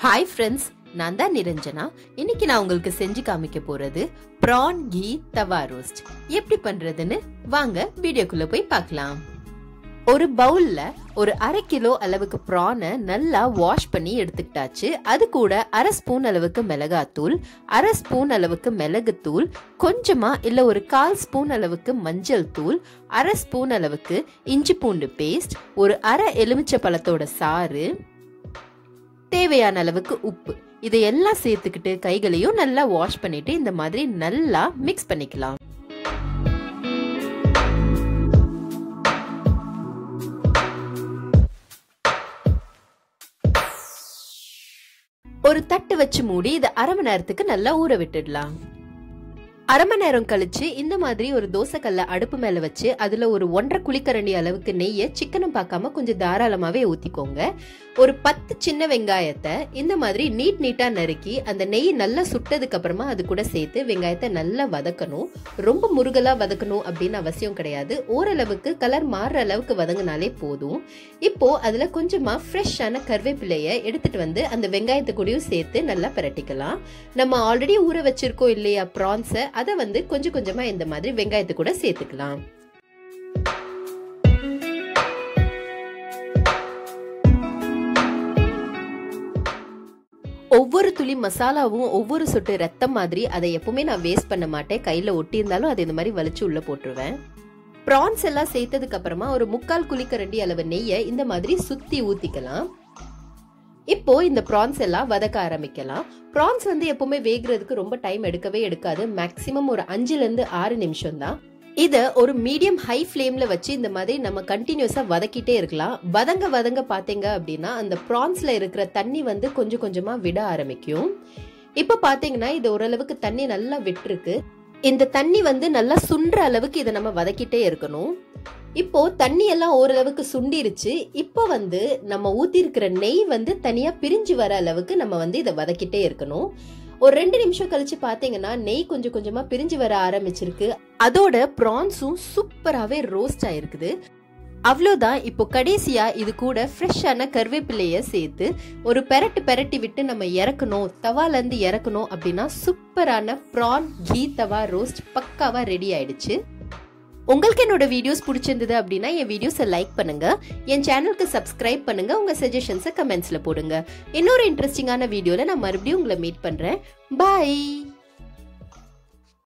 hi friends நான் தான் நிரஞ்சனா இன்னைக்கு நான் உங்களுக்கு செஞ்சு காமிக்க போறது ப்ரான் கீ தவா ரோஸ்ட் எப்படி பண்றதுன்னு வாங்க வீடியோக்குள்ள போய் பார்க்கலாம் ஒரு பவுல்ல ஒரு அரை கிலோ அளவுக்கு ப்ரானை நல்லா வாஷ் பண்ணி எடுத்துக்கிட்டாச்சு அது கூட அரை ஸ்பூன் அளவுக்கு மிளகாத்தூள் அரை ஸ்பூன் அளவுக்கு மிளகுத்தூள் கொஞ்சமா இல்ல ஒரு கால் ஸ்பூன் அளவுக்கு மஞ்சள் தூள் அரை ஸ்பூன் அளவுக்கு இஞ்சி பூண்டு பேஸ்ட் ஒரு அரை எலுமிச்சை பழத்தோட சாறு தேவையான அளவுக்கு உப்பு இதையெல்லாம் சேர்த்துக்கிட்டு கைகளையும் நல்லா வாஷ் பண்ணிட்டு இந்த மாதிரி நல்லா மிக்ஸ் பண்ணிக்கலாம் ஒரு தட்டு வச்சு மூடி இதை அரை மணி நேரத்துக்கு நல்லா ஊற விட்டுடலாம் அரை மணி நேரம் கழிச்சு இந்த மாதிரி ஒரு தோசைக்கல்ல அடுப்பு மேல வச்சு அதுல ஒரு ஒன்றரை குழிக்கரண்டி அளவுக்கு நெய்யை சிக்கனும் பார்க்காம கொஞ்சம் தாராளமாவே ஊத்திக்கோங்க ஒரு பத்து சின்ன வெங்காயத்தை இந்த மாதிரி நீட் நீட்டா நறுக்கி அந்த நெய் நல்லா சுட்டதுக்கு அப்புறமா அது கூட சேர்த்து வெங்காயத்தை நல்லா வதக்கணும் ரொம்ப முருகலா வதக்கணும் அப்படின்னு அவசியம் கிடையாது ஓரளவுக்கு கலர் மாறுற அளவுக்கு வதங்கினாலே போதும் இப்போ அதுல கொஞ்சமா ஃப்ரெஷ்ஷான கருவேப்பிலைய எடுத்துட்டு வந்து அந்த வெங்காயத்தை கூடயும் சேர்த்து நல்லா பிரட்டிக்கலாம் நம்ம ஆல்ரெடி ஊற வச்சிருக்கோம் இல்லையா ப்ரான்ஸை அதை வந்து கொஞ்சம் கொஞ்சமா இந்த மாதிரி வெங்காயத்தை கூட சேர்த்துக்கலாம் ஒவ்வொரு துளி மசாலாவும் ஒவ்வொரு சொட்டு ரத்தம் மாதிரி அதை எப்பவுமே நான் வேஸ்ட் பண்ண மாட்டேன் கையில ஒட்டி இருந்தாலும் அதை இந்த மாதிரி வலிச்சு உள்ள போட்டுருவேன் ப்ரான்ஸ் எல்லாம் சேர்த்ததுக்கு அப்புறமா ஒரு முக்கால் குழிக்கரண்டி அளவு நெய்யை இந்த மாதிரி சுத்தி ஊத்திக்கலாம் இப்போ இந்த ப்ரான்ஸ் எல்லாம் வதக்க ஆரம்பிக்கலாம் ப்ரான்ஸ் வந்து எப்பவுமே வேகிறதுக்கு ரொம்ப டைம் எடுக்கவே எடுக்காது மேக்சிமம் ஒரு அஞ்சுல இருந்து ஆறு நிமிஷம் தான் இத ஒரு மீடியம் ஹை ஃப்ளேம்ல வச்சு இந்த மாதிரி நம்ம கண்டினியூஸா வதக்கிட்டே இருக்கலாம் வதங்க வதங்க பாத்தீங்க அப்படின்னா அந்த ப்ரான்ஸ்ல இருக்கிற தண்ணி வந்து கொஞ்சம் கொஞ்சமா விட ஆரம்பிக்கும் இப்ப பாத்தீங்கன்னா இது ஓரளவுக்கு தண்ணி நல்லா விட்டுருக்கு இந்த தண்ணி வந்து நல்லா சுண்டுற அளவுக்கு இதை நம்ம வதக்கிட்டே இருக்கணும் இப்போ தண்ணி எல்லாம் ஓரளவுக்கு சுண்டிருச்சு இப்போ வந்து நம்ம ஊத்தி இருக்கிற நெய் வந்து தனியா பிரிஞ்சு வர அளவுக்கு நம்ம வந்து இதை வதக்கிட்டே இருக்கணும் ஒரு ரெண்டு நிமிஷம் கழிச்சு பாத்தீங்கன்னா நெய் கொஞ்சம் கொஞ்சமா பிரிஞ்சு வர ஆரம்பிச்சிருக்கு அதோட ப்ரான்ஸும் சூப்பராகவே ரோஸ்ட் ஆயிருக்குது அவ்வளோதான் இப்போ கடைசியா இது கூட ஃப்ரெஷ்ஷான கருவேப்பிலைய சேர்த்து ஒரு பெரட்டு பெரட்டி விட்டு நம்ம இறக்கணும் தவால இருந்து இறக்கணும் அப்படின்னா சூப்பரான ப்ரான் கீ தவா ரோஸ்ட் பக்காவா ரெடி ஆயிடுச்சு உங்களுக்கு என்னோட வீடியோஸ் பிடிச்சிருந்தது அப்படின்னா என் வீடியோஸை லைக் பண்ணுங்க என் சேனலுக்கு சப்ஸ்கிரைப் பண்ணுங்க உங்க சஜஷன்ஸை கமெண்ட்ஸ்ல போடுங்க இன்னொரு இன்ட்ரெஸ்டிங்கான வீடியோல நான் மறுபடியும் உங்களை மீட் பண்றேன் பாய்